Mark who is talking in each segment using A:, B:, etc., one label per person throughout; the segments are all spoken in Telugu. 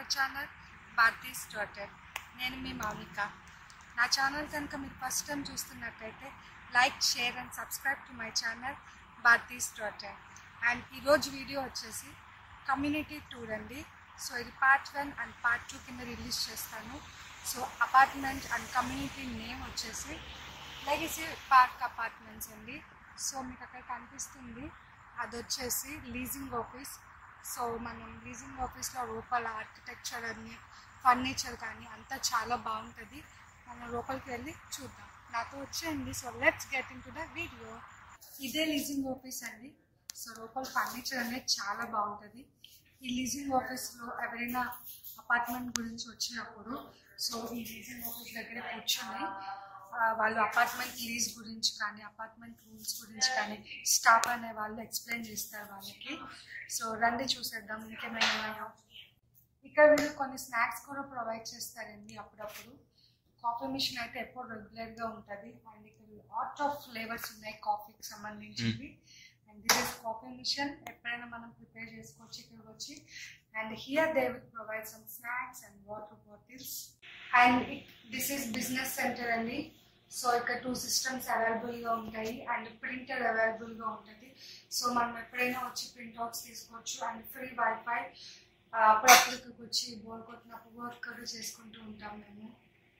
A: ఛానల్ భారతీస్ డాటర్ నేను మీ మౌనిక నా ఛానల్ కనుక మీరు ఫస్ట్ టైం చూస్తున్నట్టయితే like share and subscribe to my channel Bharathi's daughter and ఈరోజు వీడియో వచ్చేసి కమ్యూనిటీ టూర్ అండి సో ఇది part one and part two కింద రిలీజ్ చేస్తాను so apartment and community name వచ్చేసి లెగసీ పార్క్ అపార్ట్మెంట్స్ అండి సో మీకు అక్కడ కనిపిస్తుంది అది వచ్చేసి లీజింగ్ ఆఫీస్ సో మనం లీజింగ్ ఆఫీస్లో లోపల ఆర్కిటెక్చర్ అని ఫర్నిచర్ కానీ అంతా చాలా బాగుంటుంది మనం లోపలికి వెళ్ళి చూద్దాం నాతో వచ్చేయండి so let's get into the video ఇదే లీజింగ్ ఆఫీస్ అండి సో లోపల ఫర్నిచర్ అనేది చాలా బాగుంటుంది ఈ లీజింగ్ ఆఫీస్లో ఎవరైనా అపార్ట్మెంట్ గురించి వచ్చినప్పుడు సో ఈ లీజింగ్ ఆఫీస్ దగ్గర కూర్చొని ఆ, వాళ్ళు అపార్ట్మెంట్ లీజ్ గురించి కానీ అపార్ట్మెంట్ రూల్స్ గురించి కానీ స్టాఫ్ అనే వాళ్ళు ఎక్స్ప్లెయిన్ చేస్తారు వాళ్ళకి సో రండి చూసేద్దాం ఇంకేమైనా ఉన్నాయో ఇక్కడ వీళ్ళు కొన్ని స్నాక్స్ కూడా ప్రొవైడ్ చేస్తారండి అప్పుడప్పుడు కాఫీ మిషన్ అయితే ఎప్పుడు రెగ్యులర్గా ఉంటుంది అండ్ ఇక్కడ లాట్ ఆఫ్ ఫ్లేవర్స్ ఉన్నాయి కాఫీకి సంబంధించినవి and this is coffee machine ఎప్పుడైనా మనం ప్రిపేర్ చేసుకోవచ్చు ఇక్కడికి వచ్చి and here they will provide some snacks and water bottles and this is business centre అండి సో ఇక్కడ టూ సిస్టమ్స్ అవైలబుల్గా ఉంటాయి అండ్ ప్రింటర్ అవైలబుల్గా ఉంటుంది సో మనం ఎప్పుడైనా వచ్చి ప్రింట్అవుట్స్ తీసుకోవచ్చు అండ్ ఫ్రీ వైఫై అప్పుడప్పుడు ఇక్కడికి వచ్చి బోర్ కొట్టినప్పుడు వర్క్ కూడా చేసుకుంటూ ఉంటాం మేము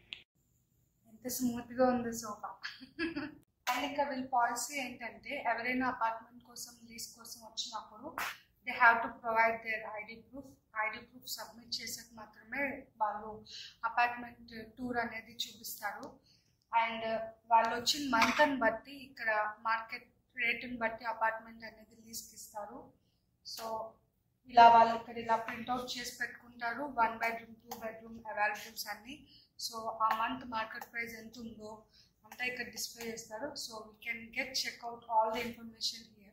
A: ఎంత స్మూత్గా ఉంది సోఫా అండ్ ఇంకా వీళ్ళ పాలసీ ఏంటంటే ఎవరైనా అపార్ట్మెంట్ కోసం లీజ్ కోసం వచ్చినప్పుడు they have to provide their ID proof ID proof submit చేసాక మాత్రమే వాళ్ళు అపార్ట్మెంట్ టూర్ అనేది చూపిస్తారు అండ్ వాళ్ళు వచ్చిన మంత్ని బట్టి ఇక్కడ మార్కెట్ రేటుని బట్టి అపార్ట్మెంట్ అనేది లీజ్కి ఇస్తారు సో ఇలా వాళ్ళు ఇక్కడ ఇలా ప్రింట్అవుట్ చేసి పెట్టుకుంటారు one bedroom two bedroom availables అన్ని సో ఆ మంత్ మార్కెట్ ప్రైస్ ఎంత ఉందో అంతా ఇక్కడ డిస్ప్లే చేస్తారు so we can get check out all the information here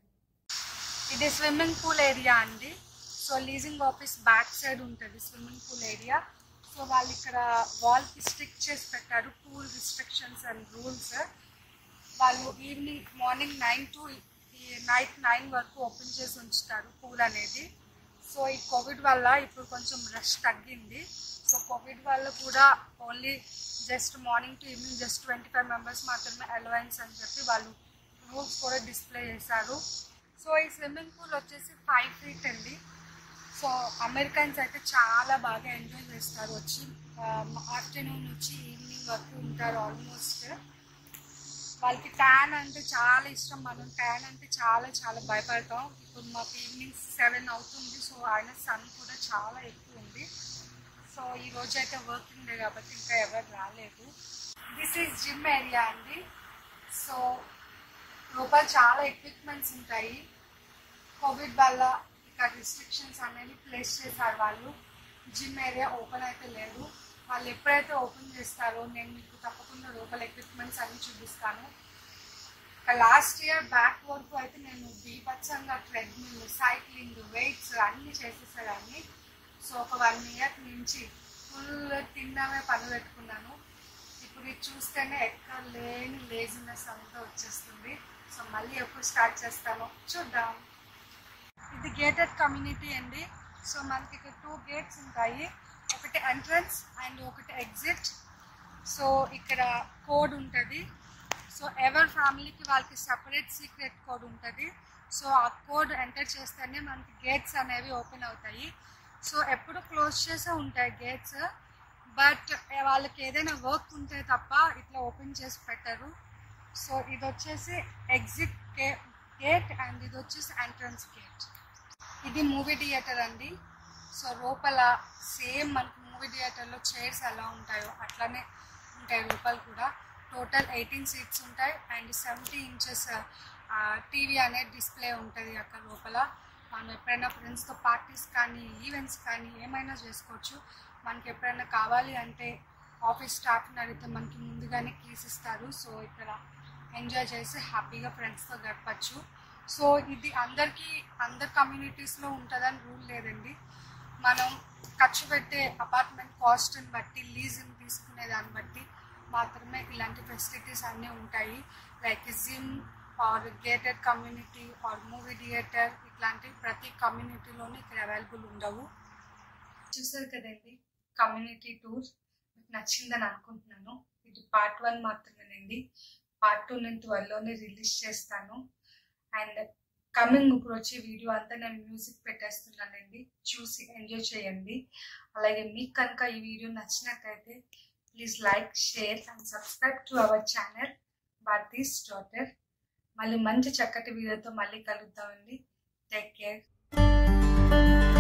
A: ఇది స్విమ్మింగ్ పూల్ ఏరియా అండి so leasing office back side ఉంటుంది స్విమ్మింగ్ పూల్ ఏరియా సో వాళ్ళు ఇక్కడ వాల్కి స్టిక్ చేసి పెట్టారు పూల్ రిస్ట్రిక్షన్స్ అండ్ రూల్స్ వాళ్ళు evening morning nine to night nine వరకు ఓపెన్ చేసి ఉంచుతారు పూల్ అనేది సో ఈ కోవిడ్ వల్ల ఇప్పుడు కొంచెం రష్ తగ్గింది సో కోవిడ్ వల్ల కూడా only just morning to evening just twenty five members మాత్రమే అలవెన్స్ అని చెప్పి వాళ్ళు రూల్స్ కూడా డిస్ప్లే చేశారు సో ఈ స్విమ్మింగ్ పూల్ వచ్చేసి ఫైవ్ ఫీట్ అండి సో అమెరికన్స్ అయితే చాలా బాగా ఎంజాయ్ చేస్తారు వచ్చి ఆఫ్టర్నూన్ వచ్చి ఈవినింగ్ వరకు ఉంటారు ఆల్మోస్ట్ వాళ్ళకి ట్యాన్ అంటే చాలా ఇష్టం మనం ట్యాన్ అంటే చాలా చాలా భయపడతాం ఇప్పుడు మాకు ఈవినింగ్ సెవెన్ అవుతుంది సో ఆయన సన్ కూడా చాలా ఎక్కువ ఉంది సో ఈ రోజు అయితే వర్కింగ్ డే కాబట్టి ఇంకా ఎవరు రాలేదు దిస్ ఈజ్ జిమ్ ఏరియా అండి సో లోపల చాలా ఎక్విప్మెంట్స్ ఉంటాయి కోవిడ్ వల్ల ఇక్కడ రిస్ట్రిక్షన్స్ అనేవి ప్లేస్ చేశారు వాళ్ళు జిమ్ ఏరియా ఓపెన్ అయితే లేదు వాళ్ళు ఎప్పుడైతే ఓపెన్ చేస్తారో నేను మీకు తప్పకుండా లోపల ఎక్విప్మెంట్స్ అన్ని చూపిస్తాను లాస్ట్ ఇయర్ బ్యాక్ వరకు అయితే నేను బీభత్సంగా ట్రెడ్మిల్ సైక్లింగ్ వెయిట్స్ అన్నీ చేసేసేదాన్ని సో ఒక వన్ ఇయర్ నుంచి ఫుల్ తిన్నామే పని పెట్టుకున్నాను ఇప్పుడు ఇది చూస్తేనే ఎక్కడ లేని లేజినెస్ అంతా వచ్చేస్తుంది సో మళ్ళీ ఎప్పుడు స్టార్ట్ చేస్తానో చూద్దాం ఇది గేటెడ్ కమ్యూనిటీ అండి సో మనకి ఇక్కడ టూ గేట్స్ ఉంటాయి ఒకటి ఎంట్రన్స్ అండ్ ఒకటి ఎగ్జిట్ సో ఇక్కడ కోడ్ ఉంటుంది సో ఎవరి ఫ్యామిలీకి వాళ్ళకి సపరేట్ సీక్రెట్ కోడ్ ఉంటుంది సో ఆ కోడ్ ఎంటర్ చేస్తేనే మనకి గేట్స్ అనేవి ఓపెన్ అవుతాయి సో ఎప్పుడు క్లోజ్ చేసే ఉంటాయి గేట్స్ బట్ వాళ్ళకి ఏదైనా వర్క్ ఉంటే తప్ప ఇట్లా ఓపెన్ చేసి పెట్టరు సో ఇది వచ్చేసి ఎగ్జిట్ గేట్ అండ్ ఇది వచ్చేసి ఎంట్రన్స్ గేట్ ఇది మూవీ థియేటర్ అండి సో లోపల సేమ్ మనకి మూవీ థియేటర్లో చైర్స్ ఎలా ఉంటాయో అట్లానే ఉంటాయి లోపల కూడా టోటల్ ఎయిటీన్ సీట్స్ ఉంటాయి అండ్ సెవెంటీ ఇంచెస్ టీవీ అనేది డిస్ప్లే ఉంటుంది అక్కడ లోపల మనం ఎప్పుడైనా ఫ్రెండ్స్తో పార్టీస్ కానీ ఈవెంట్స్ కానీ ఏమైనా చేసుకోవచ్చు మనకి ఎప్పుడైనా కావాలి అంటే ఆఫీస్ స్టాఫ్ని అడిగితే మనకి ముందుగానే కీస్ ఇస్తారు సో ఇక్కడ ఎంజాయ్ చేసి హ్యాపీగా ఫ్రెండ్స్తో గడపచ్చు సో ఇది అందరికీ అందరి కమ్యూనిటీస్లో ఉంటుందని రూల్ లేదండి మనం ఖర్చు పెట్టే అపార్ట్మెంట్ కాస్ట్ని బట్టి లీజ్ని తీసుకునే దాన్ని బట్టి మాత్రమే ఇలాంటి ఫెసిలిటీస్ అన్నీ ఉంటాయి like gym or gated community or movie theatre ఇట్లాంటి ప్రతి కమ్యూనిటీలోనూ ఇక్కడ అవైలబుల్ ఉండవు చూసారు కదండి కమ్యూనిటీ టూర్ మీకు నచ్చిందని అనుకుంటున్నాను ఇది పార్ట్ వన్ మాత్రమేనండి పార్ట్ టూ నేను త్వరలోనే రిలీజ్ చేస్తాను అండ్ కమింగ్ ఇప్పుడు వచ్చే వీడియో అంతా నేను మ్యూజిక్ పెట్టేస్తున్నానండి చూసి ఎంజాయ్ చేయండి అలాగే మీకు కనుక ఈ వీడియో నచ్చినట్టయితే please like share and subscribe to our channel Bharathi's daughter మళ్ళీ మంచి చక్కటి వీడియోతో మళ్ళీ కలుద్దామండి టేక్ కేర్